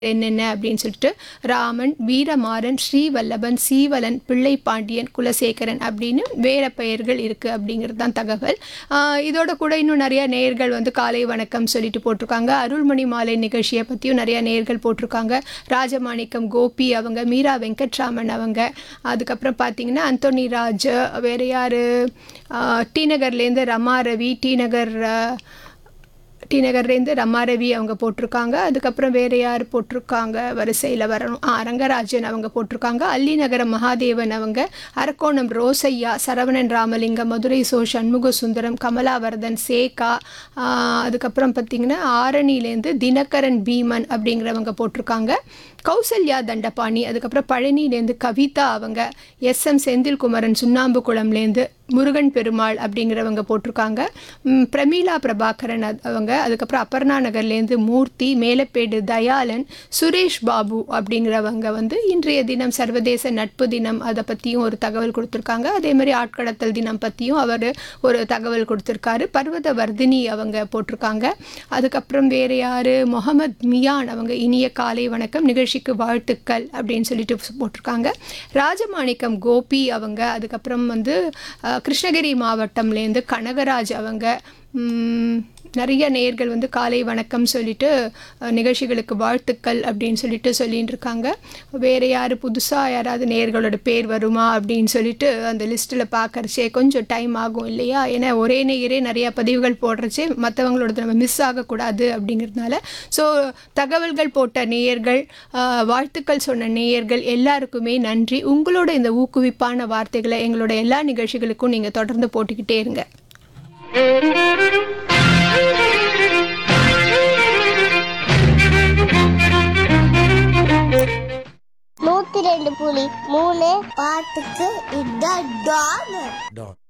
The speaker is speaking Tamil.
என்னென்ன அப்படின்னு சொல்லிட்டு ராமன் வீரமாறன் ஸ்ரீவல்லபன் சீவலன் பிள்ளை பாண்டியன் குலசேகரன் அப்படின்னு வேற பெயர்கள் இருக்குது அப்படிங்கிறது தான் தகவல் ஆஹ் இதோட கூட இன்னும் நிறைய நேயர்கள் வந்து காலை வணக்கம் சொல்லிட்டு போட்டிருக்காங்க அருள்மணி மாலை நிகழ்ச்சியை பற்றியும் நிறைய நேயர்கள் போட்டிருக்காங்க ராஜமாணிக்கம் கோபி அவங்க மீரா வெங்கட்ராமன் அவங்க அதுக்கப்புறம் பார்த்தீங்கன்னா அந்தோனி ராஜ் வேறு யார் டி நகர்லேருந்து ரமா ரவி டி நகர் ஆஹ், டி நகர்லேருந்து ரமாரவி அவங்க போட்டிருக்காங்க அதுக்கப்புறம் வேறு யார் போட்டிருக்காங்க வரிசையில் வரணும் ஆ ரங்கராஜன் அவங்க போட்டிருக்காங்க அல்லி நகரம் மகாதேவன் அவங்க அரக்கோணம் ரோசையா சரவணன் ராமலிங்கம் மதுரை சோ சண்முக சுந்தரம் கமலாவர்தன் சேகா ஆ, அதுக்கப்புறம் பார்த்திங்கன்னா ஆரணிலேருந்து தினகரன் பீமன் அப்படிங்கிறவங்க போட்டிருக்காங்க கௌசல்யா தண்டபாணி அதுக்கப்புறம் பழனிலேருந்து கவிதா அவங்க எஸ் எம் செந்தில்குமரன் சுண்ணாம்பு குளம்லேருந்து முருகன் பெருமாள் அப்படிங்கிறவங்க போட்டிருக்காங்க ம், பிரமீளா பிரபாகரன் அது- அவங்க அதுக்கப்புறம் அப்பர்ணா நகர்லேருந்து மூர்த்தி மேலப்பேடு தயாளன் சுரேஷ் பாபு அப்படிங்கிறவங்க வந்து இன்றைய தினம் சர்வதேச நட்பு தினம் அதை பற்றியும் ஒரு தகவல் கொடுத்துருக்காங்க அதே மாதிரி ஆட்கடத்தல் தினம் பற்றியும் அவர் ஒரு தகவல் கொடுத்துருக்காரு பர்வத வர்தினி அவங்க போட்டிருக்காங்க அதுக்கப்புறம் வேறு யார் முகமது மியான் அவங்க இனிய காலை வணக்கம் நிகழ்ச்சிக்கு வாழ்த்துக்கள் அப்படின்னு சொல்லிட்டு போட்டிருக்காங்க ராஜமாணிக்கம் கோபி அவங்க அதுக்கப்புறம் வந்து அஹ், கிருஷ்ணகிரி மாவட்டம்லேருந்து கனகராஜ் அவங்க ம், நிறைய நேயர்கள் வந்து காலை வணக்கம் சொல்லிட்டு அஹ், நிகழ்ச்சிகளுக்கு வாழ்த்துக்கள் அப்படின்னு சொல்லிட்டு சொல்லிட்டு இருக்காங்க வேறு யார் புதுசாக யாராவது நேயர்களோட பேர் வருமா அப்படின்னு சொல்லிட்டு அந்த லிஸ்ட்டில் பார்க்கறச்சே கொஞ்சம் டைம் ஆகும் இல்லையா ஏன்னா ஒரே நேயரே நிறையா பதிவுகள் போடுறச்சே மற்றவங்களோட நம்ம மிஸ் ஆகக்கூடாது அப்படிங்கிறதுனால ஸோ தகவல்கள் போட்ட நேயர்கள் அஹ், வாழ்த்துக்கள் சொன்ன நேயர்கள் எல்லாருக்குமே நன்றி உங்களோட இந்த ஊக்குவிப்பான வார்த்தைகளை எங்களோட எல்லா நிகழ்ச்சிகளுக்கும் நீங்கள் தொடர்ந்து போட்டுக்கிட்டே இருங்க நூத்தி ரெண்டு புலி மூணு பாட்டுக்கு இதான் டான்